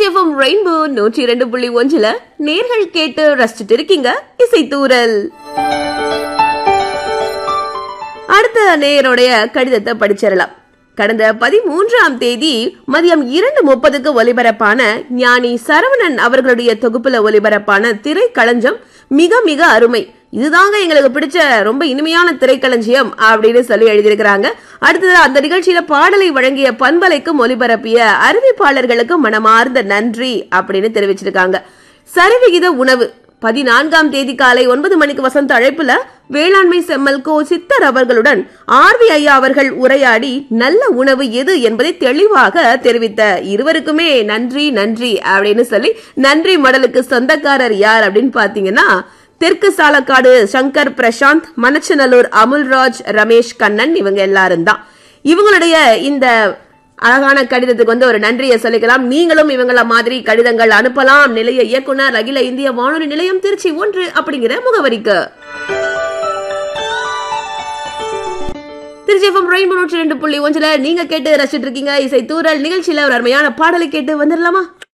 திருச்சிஎஃப்எம் rainbow நூற்றி இரண்டு புள்ளி ஒன்றுல நேர்கள் கேட்டு ரசிச்சுட்டு இருக்கீங்க இசைத்தூரல் அடுத்த நேயருடைய கடிதத்தை படிச்சிடலாம் கடந்த பதிமூன்றாம் தேதி மதியம் இரண்டு முப்பதுக்கு ஒலிபரப்பான ஞானி சரவணன் அவர்களுடைய தொகுப்புல ஒலிபரப்பான திரைக்களஞ்சம் மிக மிக அருமை இதுதாங்க எங்களுக்கு பிடிச்ச ரொம்ப இனிமையான திரைக்களஞ்சியம் அப்படின்னு சொல்லி எழுதியிருக்கிறாங்க அடுத்தது அந்த நிகழ்ச்சியில பாடலை வழங்கிய பண்பலைக்கும் ஒலிபரப்பிய அறிவிப்பாளர்களுக்கு மனமார்ந்த நன்றி அப்படின்னு தெரிவிச்சிருக்காங்க சரிவிகித உணவு பதினான்காம் தேதி காலை ஒன்பது மணிக்கு வசந்த அழைப்புல வேளாண்மை செம்மல் கோ சித்தர் அவர்களுடன் ஆர்வி ஐயா அவர்கள் உரையாடி நல்ல உணவு எது என்பதை தெளிவாக தெரிவித்த இருவருக்குமே நன்றி நன்றி அப்படின்னு சொல்லி நன்றி மடலுக்கு சொந்தக்காரர் யார் அப்படின்னு பாத்தீங்கன்னா தெற்கு சாலக்காடு சங்கர் பிரசாந்த் மணச்சநல்லூர் அமுல்ராஜ் ரமேஷ் கண்ணன் இவங்க எல்லாரும் தான் இவங்களுடைய இந்த அழகான கடிதத்துக்கு வந்து ஒரு நன்றியை சொல்லிக்கலாம் நீங்களும் இவங்கள மாதிரி கடிதங்கள் அனுப்பலாம் நிலைய இயக்குனர் அகில இந்திய வானொலி நிலையம் திருச்சி ஒன்று அப்படிங்கிற முகவரிக்கு திருச்சி எஃப்எம் ரெயின்போ நூற்றி ரெண்டு புள்ளி ஒன்றுல நீங்க கேட்டு ரசிச்சிட்டு இருக்கீங்க இசை தூரல் நிகழ்ச்சியில ஒரு அருமையான பாடலை கேட்டு வந்துடலாமா